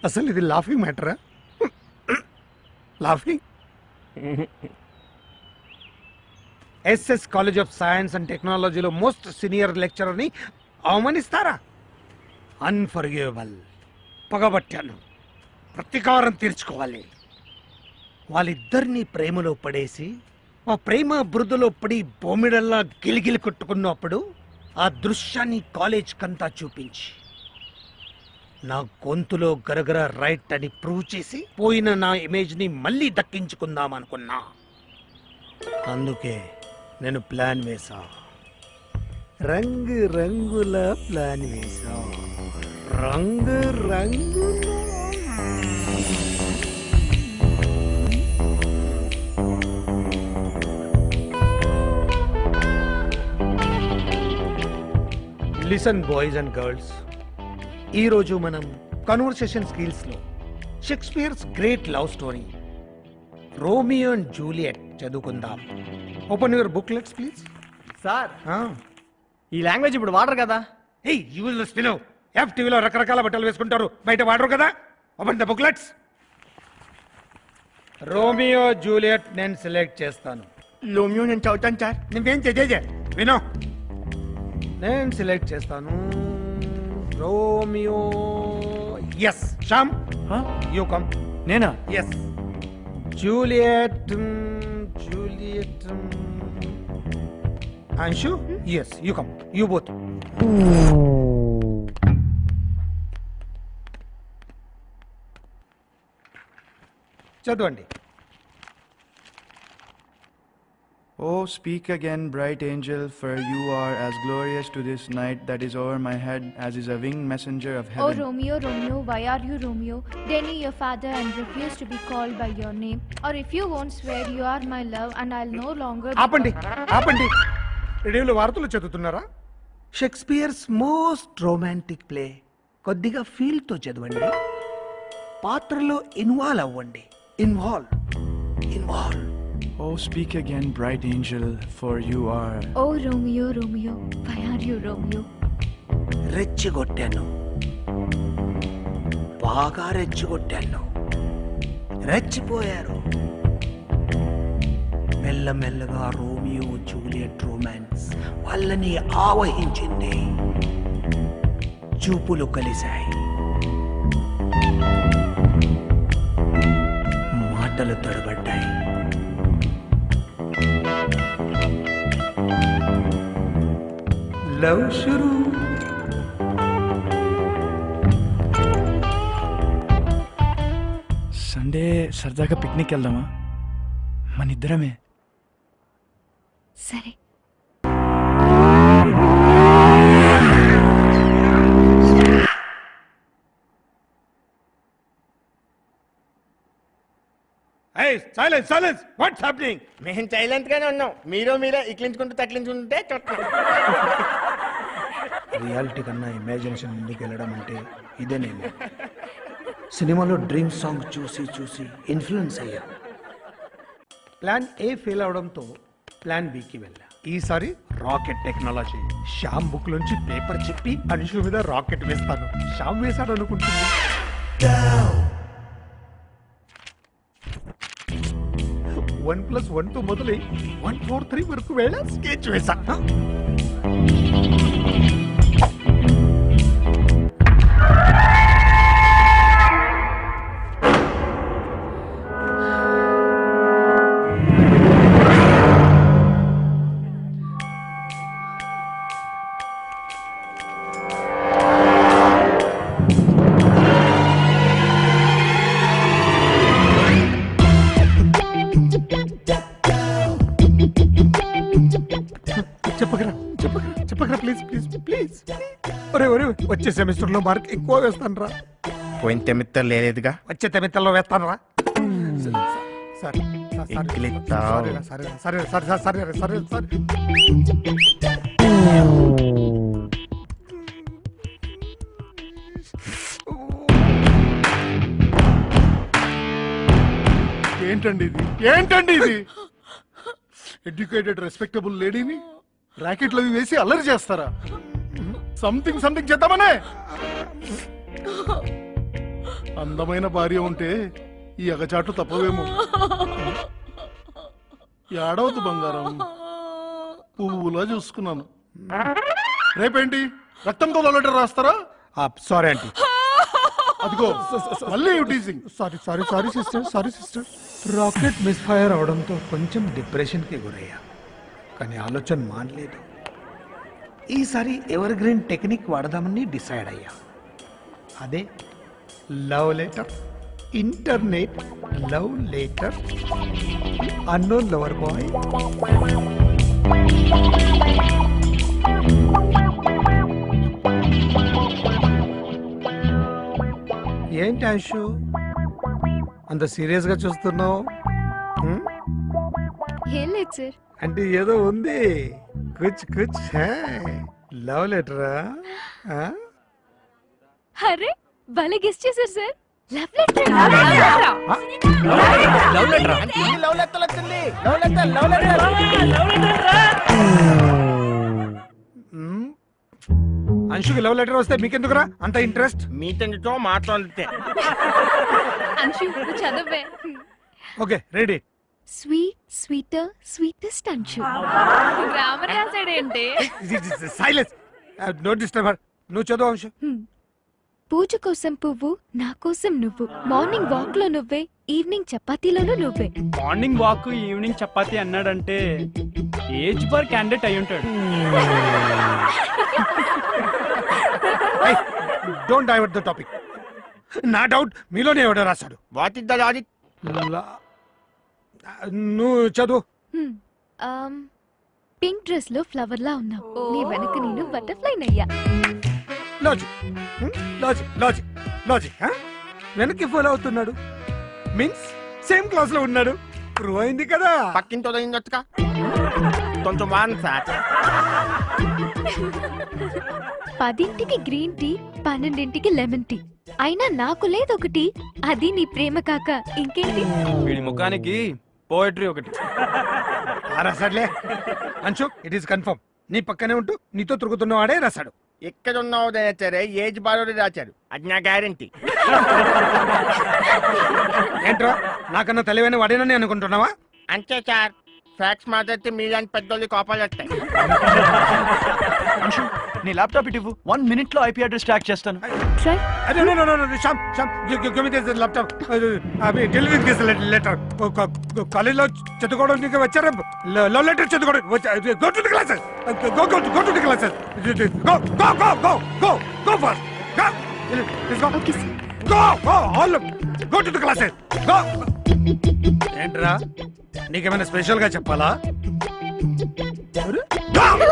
అసలు ఇది లాఫింగ్ మ్యాటరా laughing SS college of science and టెక్నాలజీలో మోస్ట్ సీనియర్ లెక్చరర్ని అవమానిస్తారా అన్ఫర్గివబుల్ పగబట్టాను ప్రతీకారం తీర్చుకోవాలి వాళ్ళిద్దరినీ ప్రేమలో పడేసి ఆ ప్రేమ బృదులో పడి బొమ్మిడల్లా గిలిగిలి కొట్టుకున్నప్పుడు ఆ దృశ్యాన్ని కాలేజ్ కంతా చూపించి నా గొంతులో గరగర రైట్ అని ప్రూవ్ చేసి పోయిన నా ఇమేజ్ని మళ్ళీ దక్కించుకుందాం అనుకున్నా అందుకే నేను ప్లాన్ వేసా రంగు రంగుల ప్లాన్ వేసా రంగు రంగుల లిసన్ బాయ్స్ అండ్ గర్ల్స్ ఈరోజు మనం కన్వర్సేషన్ స్కిల్స్లో Shakespeare's great love story Romeo and Juliet చదువుకుందాం open your booklets please sir ఈ లాంగ్వేజ్ ఇప్పుడు వాడరు కదా హే యూజ్లెస్ ఫిలో ఎఫ్ టీవీలో రకరకాల బట్టలు వేసుకుంటారు బయట వాడరు కదా open the booklets Romeo Juliet నేను సెలెక్ట్ చేస్తాను లోమియో నేను చదువుతాను సార్ నువ్వేం చేజే వినో నేను సెలెక్ట్ చేస్తాను Romeo yes Shyam you come నేనా yes Juliet Juliet Anshu yes you come you both చదవండి Oh, speak again, bright angel, for you are as glorious to this night that is over my head as is a winged messenger of Oh, heaven. Romeo, Romeo, why are you Romeo? Deny your father and refuse to be called by your name. Or if you won't swear you are my love and I'll no longer be ఆపండి ఆపండి రేడియోలో వార్తలు చదువుతున్నారా Shakespeare's most romantic play కొద్దిగా ఫీల్తో చదవండి పాత్రలో involve అవ్వండి involve involve Oh, speak again, bright angel, for you are. Oh, Romeo, Romeo, why are you Romeo? రెచ్చగొట్టాను బాగా రెచ్చగొట్టాను రెచ్చిపోయారు మెల్లమెల్లగా రోమియో జూలియట్ రొమాన్స్ వాళ్ళని ఆవహించింది చూపులు కలిశాయి మాటలు తడబడ్డాయి లవ్ షురూ సండే సరదాగా పిక్నిక్ వెళ్దామా మన ఇద్దరమే సరే Hey, silence, silence! What's happening? మేము సైలెంట్ గానే ఉన్నాం మీరు మీరే ఇక్లించుకుంటూ తక్లించుకుంటే చూస్తున్నాం రియాలిటీ కన్నా ఇమాజినేషన్ ముందుకు వెళ్ళడం అంటే ఇదే నేను సినిమాలో డ్రీమ్ సాంగ్ చూసి చూసి ఇన్ఫ్లుయెన్స్ అయ్యా ప్లాన్ ఏ ఫెయిల్ అవడంతో ప్లాన్ బికి వెళ్ళా ఈసారి రాకెట్ టెక్నాలజీ శ్యామ్ బుక్ నుంచి పేపర్ చెప్పి మనుషుల మీద రాకెట్ వేస్తాను శ్యామ్ వేశాడు అనుకుంటుంది వన్ ప్లస్ వన్ తో మొదలై వన్ ఫోర్ త్రీ వరకు వేళ స్కెచ్ వేసా చెప్పకరా చెప్పకరా చెప్పకరా ప్లీజ్ ప్లీజ్ ప్లీజ్ ఒరే ఒరే వచ్చే సెమిస్టర్ లో మార్క్ ఎక్కువ వేస్తాను రా పోయిన తెమిత్త లేదుగా వచ్చే తెమిత్తల్లో వేస్తాను రా సరే ఎక్కిలిస్తావ్. సరే సరే సరే సరే సరే సరే ఏంటండి ఇది ఏంటండి ఇది ఎడ్యుకేటెడ్ రెస్పెక్టబుల్ లేడీని ర్యాకెట్లు అవి వేసి అల్లరి చేస్తారా సంథింగ్ సంథింగ్ చేద్దామనే అందమైన భార్య ఉంటే ఈ అగచాట్లు తప్పవేమో ఏడవద్దు బంగారం పువ్వులా చూసుకున్నాను రేపేంటి రక్తంతో లెటర్ రాస్తారా సారీ ఆంటీ అదిగో మళ్ళీ teasing sorry sorry sorry sister sorry sister rocket misfire అవడంతో కొంచెం డిప్రెషన్కి గురయ్యా కానీ ఆలోచన మానలేదు ఈసారి ఎవర్ గ్రీన్ టెక్నిక్ వాడదామని డిసైడ్ అయ్యా అదే love letter internet love letter unknown lover boy ఏంటి ఆశు అంత సీరియస్గా చూస్తున్నావు హ్మ్? ఏం లేదు సార్ అంటే ఏదో ఉంది కుచ్ కుచ్ లవ్ లెటరా అరే భలే గెస్ట్ చేశారు సార్ లవ్ లెటర్ అంటే ఇన్ని లవ్ లెక్కలు వచ్చింది లవ్ లెక్కలు లవ్ లెక్కలు అంశుకి లవ్ లెటర్ వస్తే మీకెందుకురా అంత ఇంట్రెస్ట్ మీతో మాట్లాడితే అంశు నువ్వు చదవే okay ready sweet sweeter sweetest Anshu grammar రాసాడేంటి సైలెన్స్ నో డిస్టర్బర్ నువ్వు చదువు అంశు పూజ కోసం పువ్వు నా కోసం నువ్వు మార్నింగ్ వాక్ లో నువ్వే ఈవినింగ్ చపాతీలోనూ నువ్వే మార్నింగ్ వాక్ ఈవినింగ్ చపాతి అన్నాడంటే ఏజ్ బార్ క్యాండిడేట్ అయి ఉంటాడు డోంట్ డైవర్ట్ ద టాపిక్ నా డౌట్ మీలోనే ఎవడో రాశాడు వాట్ ఇస్ ద లాజిక్ లా- నువ్వు చదువు పింక్ డ్రెస్ లో ఫ్లవర్ లా ఉన్నావు నీ వెనక నేను బటర్ఫ్లై నయ్యా లాజిక్ లాజిక్ లాజిక్ లాజిక్ వెనక్కి ఫాలో అవుతున్నాడు మీన్స్ సేమ్ క్లాస్ లో ఉన్నాడు ప్రూవ్ అయింది కదా పక్కింటి తొలగించొచ్చుగా కొంచెం వాన్ సార్ పదింటికి గ్రీన్ టీ పన్నెండింటికి లెమన్ టీ అయినా నాకు లేదొకటి అది నీ ప్రేమ కాక ఇంకేంటి వీడి ముఖానికి పోయట్రీ ఒకటి ఆ రాశాడులే అంశు ఇట్ ఈస్ కన్ఫర్మ్ నీ పక్కనే ఉంటూ నీతో తిరుగుతున్న వాడే రాశాడు ఎక్కడ ఉన్నావు సరే ఏజ్ బారోడి రాశాడు అది నా గ్యారంటీ ఏంట్రా నాకన్నా తెలివైన వాడేనని అనుకుంటున్నావా అంతే సార్ ఫ్యాక్స్ మాట్లాడితే మీలాంటి పెద్దోళ్ళు కోపాలు వస్తాయి అంశు నీ ల్యాప్టాప్ ఇటు వన్ మినిట్ లో ఐపీ అడ్రస్ ట్రాక్ చేస్తాను ట్రై అరే no no no no Shyam Shyam give me this laptop అవి డెలివరీ దిస్ లెటర్ కాలేజ్లో చదువుకోవడానికి వచ్చారా లవ్ లెటర్ చదువుకోవడం go to the classes go go go to the classes go go go go go go fast go okay sir go go all go to the classes go ఏంట్రా నీకేమైనా special గా చెప్పాలా go